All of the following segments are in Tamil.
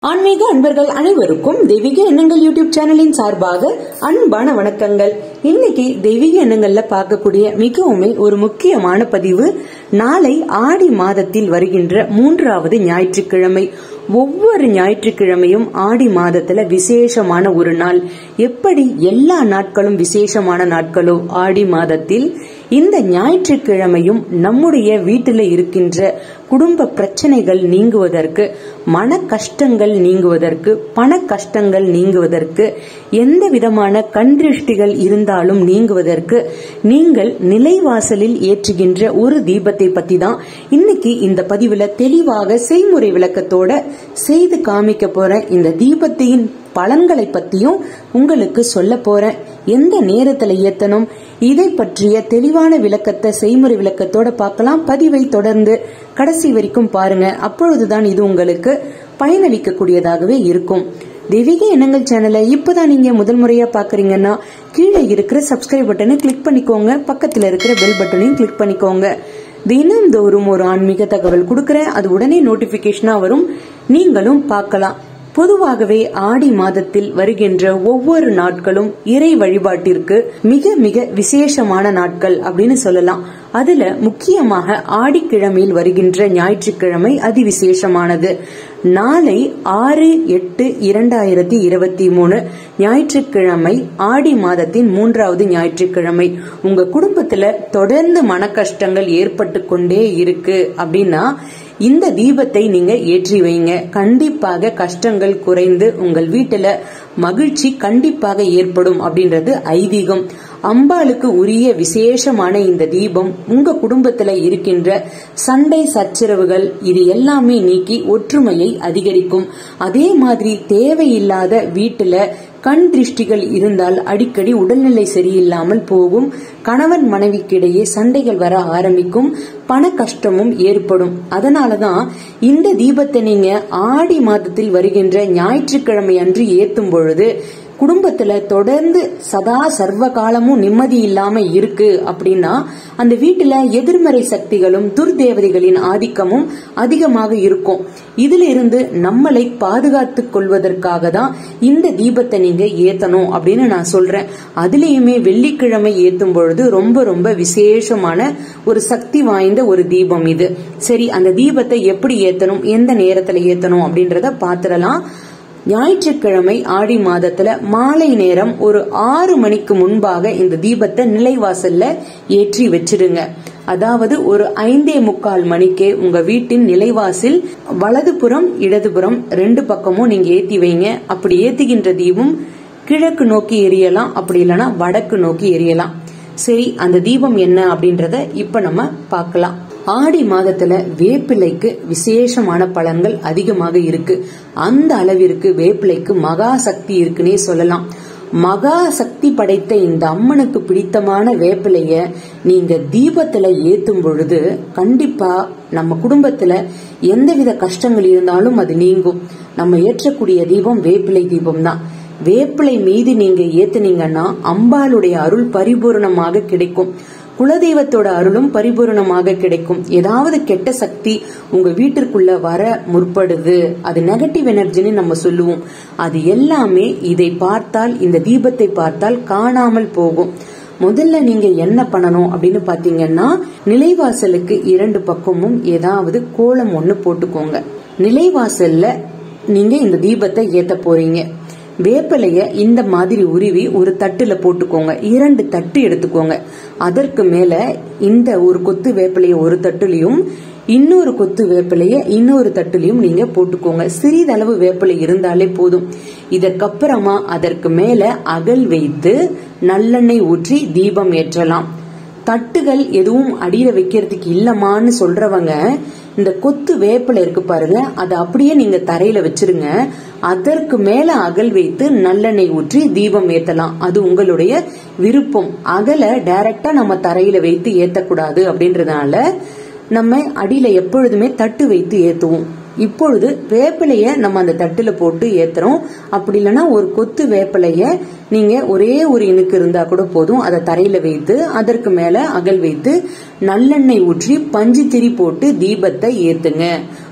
ஆன்மீக அன்பர்கள் அனைவருக்கும் தெய்வீக எண்ணங்கள் யூடியூப் சேனலின் சார்பாக அன்பான வணக்கங்கள் இன்னைக்கு தெய்வீக எண்ணங்கள்ல பார்க்கக்கூடிய மிகவும் ஒரு முக்கியமான பதிவு நாளை ஆடி மாதத்தில் வருகின்ற மூன்றாவது ஞாயிற்றுக்கிழமை ஒவ்வொரு ஞாயிற்றுக்கிழமையும் ஆடி மாதத்துல விசேஷமான ஒரு நாள் எப்படி எல்லா நாட்களும் விசேஷமான நாட்களோ ஆடி மாதத்தில் இந்த ஞாயிற்றுக்கிழமையும் நம்முடைய வீட்டில் இருக்கின்ற குடும்ப பிரச்சனைகள் நீங்குவதற்கு மன கஷ்டங்கள் நீங்குவதற்கு பண கஷ்டங்கள் நீங்குவதற்கு எந்த விதமான கண்திருஷ்டிகள் இருந்தாலும் நீங்குவதற்கு நீங்கள் நிலைவாசலில் ஏற்றுகின்ற ஒரு தீபத்தை பத்தி தான் இன்னைக்கு இந்த பதிவுல தெளிவாக செய்முறை விளக்கத்தோட செய்து காமிக்க போற இந்த தீபத்தின் பலன்களை பத்தியும் உங்களுக்கு சொல்ல போறேன் எந்த நேரத்துல ஏத்தணும் இதை பற்றிய தெளிவான விளக்கத்தை செய்முறை விளக்கத்தோட பார்க்கலாம் பதிவை தொடர்ந்து கடைசி வரைக்கும் பாருங்க அப்பொழுதுதான் இது உங்களுக்கு பயனளிக்க கூடியதாகவே இருக்கும் தெய்வீக எண்ணங்கள் சேனலை இப்பதான் நீங்க முதல் முறையா பாக்குறீங்கன்னா கீழே இருக்கிற சப்ஸ்கிரைப் பட்டனை கிளிக் பண்ணிக்கோங்க பக்கத்துல இருக்கிற பெல் பட்டனையும் கிளிக் பண்ணிக்கோங்க தினம்தோறும் ஒரு ஆன்மீக தகவல் கொடுக்கறேன் அது உடனே நோட்டிபிகேஷனா வரும் நீங்களும் பார்க்கலாம் பொதுவாகவே ஆடி மாதத்தில் வருகின்ற ஒவ்வொரு நாட்களும் இறை வழிபாட்டிற்கு மிக மிக விசேஷமான நாட்கள் அப்படின்னு சொல்லலாம் அதுல முக்கியமாக ஆடிக்கிழமையில் வருகின்ற ஞாயிற்றுக்கிழமை அதிவிசேஷமானது நாளை ஆறு எட்டு இரண்டாயிரத்தி இருபத்தி மூணு ஞாயிற்றுக்கிழமை ஆடி மாதத்தின் மூன்றாவது ஞாயிற்றுக்கிழமை உங்க குடும்பத்துல தொடர்ந்து மன கஷ்டங்கள் ஏற்பட்டு கொண்டே இருக்கு அப்படின்னா இந்த தீபத்தை நீங்க ஏற்றி வைங்க கண்டிப்பாக கஷ்டங்கள் குறைந்து உங்கள் வீட்டுல மகிழ்ச்சி கண்டிப்பாக ஏற்படும் அப்படின்றது ஐதீகம் அம்பாளுக்கு உரிய விசேஷமான இந்த தீபம் உங்க குடும்பத்துல இருக்கின்ற சண்டை சச்சரவுகள் இது எல்லாமே நீக்கி ஒற்றுமையை அதிகரிக்கும் அதே மாதிரி தேவையில்லாத வீட்டுல கண் திருஷ்டிகள் இருந்தால் அடிக்கடி உடல்நிலை சரியில்லாமல் போகும் கணவன் மனைவிக்கிடையே சண்டைகள் வர ஆரம்பிக்கும் பண கஷ்டமும் ஏற்படும் அதனாலதான் இந்த தீபத்தை நீங்க ஆடி மாதத்தில் வருகின்ற ஞாயிற்றுக்கிழமை அன்று ஏத்தும் பொழுது குடும்பத்துல தொடர்ந்து சதா சர்வ காலமும் நிம்மதி இல்லாம இருக்கு அப்படின்னா அந்த வீட்டுல எதிர்மறை சக்திகளும் துர்தேவதைகளின் ஆதிக்கமும் அதிகமாக இருக்கும் இதுல இருந்து நம்மளை பாதுகாத்துக் கொள்வதற்காக தான் இந்த தீபத்தை நீங்க ஏத்தணும் அப்படின்னு நான் சொல்றேன் அதுலயுமே வெள்ளிக்கிழமை ஏத்தும் பொழுது ரொம்ப ரொம்ப விசேஷமான ஒரு சக்தி வாய்ந்த ஒரு தீபம் இது சரி அந்த தீபத்தை எப்படி ஏத்தணும் எந்த நேரத்துல ஏத்தணும் அப்படின்றத பாத்துடலாம் ஞாயிற்றுக்கிழமை ஆடி மாதத்துல மாலை நேரம் ஒரு ஆறு மணிக்கு முன்பாக இந்த தீபத்தை நிலைவாசல்ல ஏற்றி வச்சிடுங்க அதாவது ஒரு ஐந்தே முக்கால் மணிக்கே உங்க வீட்டின் நிலைவாசில் வலதுபுறம் இடதுபுறம் ரெண்டு பக்கமும் நீங்க ஏத்தி வைங்க அப்படி ஏத்துகின்ற தீபம் கிழக்கு நோக்கி எரியலாம் அப்படி இல்லைன்னா வடக்கு நோக்கி எரியலாம் சரி அந்த தீபம் என்ன அப்படின்றத இப்ப நம்ம பார்க்கலாம் ஆடி மாதத்துல வேப்பிலைக்கு விசேஷமான பலன்கள் அதிகமாக இருக்கு அந்த அளவிற்கு வேப்பிலைக்கு மகா சக்தி இருக்குன்னே சொல்லலாம் மகா சக்தி படைத்த இந்த அம்மனுக்கு பிடித்தமான வேப்பிலைய நீங்க தீபத்துல ஏத்தும் பொழுது கண்டிப்பா நம்ம குடும்பத்துல எந்தவித கஷ்டங்கள் இருந்தாலும் அது நீங்கும் நம்ம ஏற்றக்கூடிய தீபம் வேப்பிலை தீபம் தான் வேப்பிலை மீது நீங்க ஏத்துனீங்கன்னா அம்பாளுடைய அருள் பரிபூர்ணமாக கிடைக்கும் குலதெய்வத்தோட அருளும் பரிபூரணமாக கிடைக்கும் ஏதாவது கெட்ட சக்தி உங்க வீட்டிற்குள்ள வர முற்படுது அது நெகட்டிவ் எனர்ஜின்னு நம்ம சொல்லுவோம் அது எல்லாமே இதை பார்த்தால் இந்த தீபத்தை பார்த்தால் காணாமல் போகும் முதல்ல நீங்க என்ன பண்ணணும் அப்படின்னு பாத்தீங்கன்னா நிலைவாசலுக்கு இரண்டு பக்கமும் ஏதாவது கோலம் ஒண்ணு போட்டுக்கோங்க நிலைவாசல்ல நீங்க இந்த தீபத்தை ஏத்த போறீங்க வேப்பிலைய இந்த மாதிரி உருவி ஒரு தட்டுல போட்டுக்கோங்க இரண்டு தட்டு எடுத்துக்கோங்க அதற்கு மேல இந்த ஒரு கொத்து வேப்பிலைய ஒரு தட்டுலையும் இன்னொரு கொத்து வேப்பிலைய இன்னொரு தட்டுலையும் நீங்க போட்டுக்கோங்க சிறிதளவு வேப்பிலை இருந்தாலே போதும் இதற்கப்புறமா அதற்கு மேல அகல் வைத்து நல்லெண்ணெய் ஊற்றி தீபம் ஏற்றலாம் தட்டுகள் எதுவும் அடியில வைக்கிறதுக்கு இல்லமான்னு சொல்றவங்க இந்த கொத்து வேப்பில இருக்கு பாருங்க அதை அப்படியே நீங்க தரையில வச்சிருங்க அதற்கு மேல அகல் வைத்து நல்லெண்ணெய் ஊற்றி தீபம் ஏத்தலாம் அது உங்களுடைய விருப்பம் அகல டைரக்டா நம்ம தரையில வைத்து ஏத்தக்கூடாது அப்படின்றதுனால நம்ம அடியில எப்பொழுதுமே தட்டு வைத்து ஏத்துவோம் இப்பொழுது வேப்பிலைய நம்ம அந்த தட்டுல போட்டு ஏத்துறோம் அப்படி இல்லைன்னா ஒரு கொத்து வேப்பிலைய நீங்க ஒரே ஒரு இனுக்கு இருந்தா கூட போதும் அதை தரையில வைத்து அதற்கு மேல அகல் வைத்து நல்லெண்ணெய் ஊற்றி பஞ்சு திரி போட்டு தீபத்தை ஏத்துங்க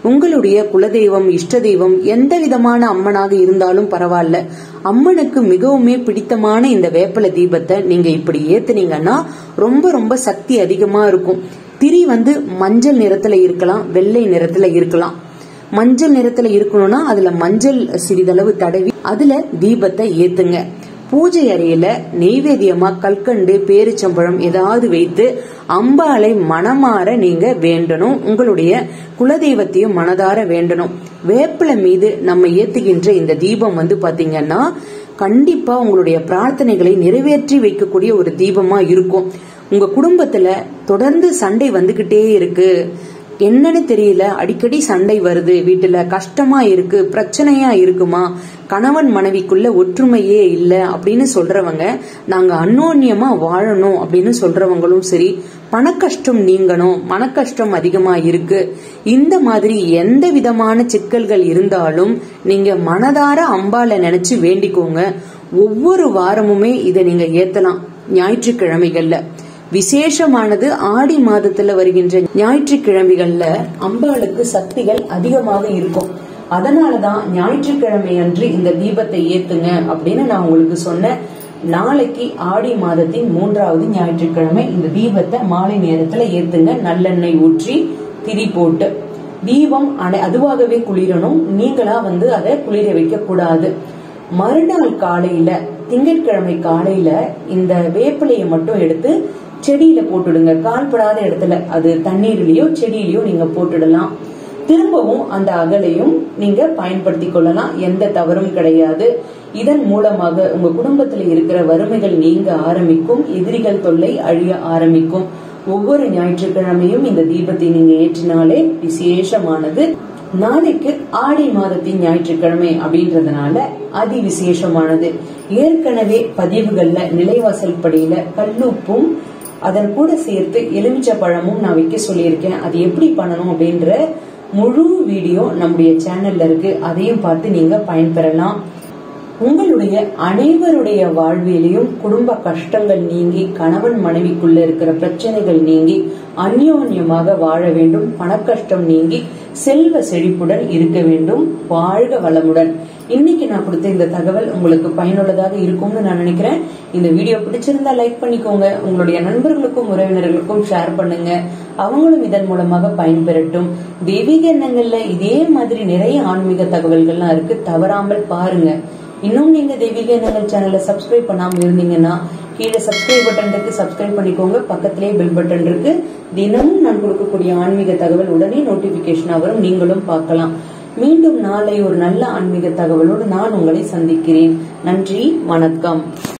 உங்களுடைய குலதெய்வம் இஷ்ட தெய்வம் எந்த விதமான அம்மனாக இருந்தாலும் பரவாயில்ல அம்மனுக்கு மிகவுமே பிடித்தமான இந்த வேப்பல தீபத்தை நீங்க இப்படி ஏத்துனீங்கன்னா ரொம்ப ரொம்ப சக்தி அதிகமா இருக்கும் திரி வந்து மஞ்சள் நிறத்துல இருக்கலாம் வெள்ளை நிறத்துல இருக்கலாம் மஞ்சள் நிறத்துல இருக்கணும்னா அதுல மஞ்சள் சிறிதளவு தடவி அதுல தீபத்தை ஏத்துங்க பூஜை அறையில நெய்வேத்தியமா கல்கண்டு பேரிச்சம்பழம் ஏதாவது வைத்து அம்பாளை மனமாற நீங்க வேண்டணும் உங்களுடைய குலதெய்வத்தையும் மனதார வேண்டணும் வேப்பிலை மீது நம்ம ஏத்துகின்ற இந்த தீபம் வந்து பாத்தீங்கன்னா கண்டிப்பா உங்களுடைய பிரார்த்தனைகளை நிறைவேற்றி வைக்கக்கூடிய ஒரு தீபமா இருக்கும் உங்க குடும்பத்துல தொடர்ந்து சண்டை வந்துகிட்டே இருக்கு என்னன்னு தெரியல அடிக்கடி சண்டை வருது வீட்டுல கஷ்டமா இருக்கு பிரச்சனையா இருக்குமா கணவன் மனைவிக்குள்ள ஒற்றுமையே இல்ல அப்படின்னு சொல்றவங்க நாங்க அன்னோன்யமா வாழணும் அப்படின்னு சொல்றவங்களும் சரி பணக்கஷ்டம் நீங்கணும் மனக்கஷ்டம் அதிகமா இருக்கு இந்த மாதிரி எந்த விதமான சிக்கல்கள் இருந்தாலும் நீங்க மனதார அம்பால நினைச்சு வேண்டிக்கோங்க ஒவ்வொரு வாரமுமே இதை நீங்க ஏத்தலாம் ஞாயிற்றுக்கிழமைகள்ல விசேஷமானது ஆடி மாதத்துல வருகின்ற ஞாயிற்றுக்கிழமைகள்ல அம்பாளுக்கு சக்திகள் அதிகமாக இருக்கும் அதனாலதான் ஞாயிற்றுக்கிழமை அன்று இந்த தீபத்தை ஏத்துங்க அப்படின்னு நான் உங்களுக்கு சொன்னேன் நாளைக்கு ஆடி மாதத்தின் மூன்றாவது ஞாயிற்றுக்கிழமை இந்த தீபத்தை மாலை நேரத்துல ஏத்துங்க நல்லெண்ணெய் ஊற்றி திரி போட்டு தீபம் அனை அதுவாகவே குளிரணும் நீங்களா வந்து அதை குளிர வைக்க கூடாது மறுநாள் காலையில திங்கட்கிழமை காலையில இந்த வேப்பிலையை மட்டும் எடுத்து செடியில போட்டுடுங்க கால்படாத இடத்துல அது தண்ணீர்லயோ செடியிலயோ நீங்க போட்டுடலாம் திரும்பவும் அந்த அகலையும் நீங்க பயன்படுத்தி கொள்ளலாம் எந்த தவறும் கிடையாது இதன் மூலமாக உங்க குடும்பத்துல இருக்கிற வறுமைகள் நீங்க ஆரம்பிக்கும் எதிரிகள் தொல்லை அழிய ஆரம்பிக்கும் ஒவ்வொரு ஞாயிற்றுக்கிழமையும் இந்த தீபத்தை நீங்க ஏற்றினாலே விசேஷமானது நாளைக்கு ஆடி மாதத்தின் ஞாயிற்றுக்கிழமை அப்படின்றதுனால அதி விசேஷமானது ஏற்கனவே பதிவுகள்ல நிலைவாசல் படியில கல்லுப்பும் அதன் கூட சேர்த்து எலுமிச்ச பழமும் நான் வைக்க சொல்லியிருக்கேன் அது எப்படி பண்ணணும் அப்படின்ற முழு வீடியோ நம்முடைய சேனல்ல இருக்கு அதையும் பார்த்து நீங்க பயன்பெறலாம் உங்களுடைய அனைவருடைய வாழ்விலையும் குடும்ப கஷ்டங்கள் நீங்கி கணவன் மனைவிக்குள்ள இருக்கிற பிரச்சனைகள் நீங்கி அந்யோன்யமாக வாழ வேண்டும் பணக்கஷ்டம் நீங்கி செல்வ செழிப்புடன் இருக்க வேண்டும் வாழ்க வளமுடன் இன்னைக்கு நான் கொடுத்த இந்த தகவல் உங்களுக்கு பயனுள்ளதாக இருக்கும்னு நான் நினைக்கிறேன் இந்த வீடியோ பிடிச்சிருந்தா லைக் பண்ணிக்கோங்க உங்களுடைய நண்பர்களுக்கும் உறவினர்களுக்கும் ஷேர் பண்ணுங்க அவங்களும் இதன் மூலமாக பயன்பெறட்டும் தெய்வீக எண்ணங்கள்ல இதே மாதிரி நிறைய ஆன்மீக தகவல்கள்லாம் இருக்கு தவறாமல் பாருங்க இன்னும் நீங்க தெய்வீக எண்ணங்கள் சேனலை சப்ஸ்கிரைப் பண்ணாம இருந்தீங்கன்னா கீழே சப்ஸ்கிரைப் பட்டன் இருக்கு சப்ஸ்கிரைப் பண்ணிக்கோங்க பக்கத்திலேயே பெல் பட்டன் இருக்கு தினமும் நான் கொடுக்கக்கூடிய ஆன்மீக தகவல் உடனே நோட்டிபிகேஷனா வரும் நீங்களும் பார்க்கலாம் மீண்டும் நாளை ஒரு நல்ல ஆன்மீக தகவலோடு நான் உங்களை சந்திக்கிறேன் நன்றி வணக்கம்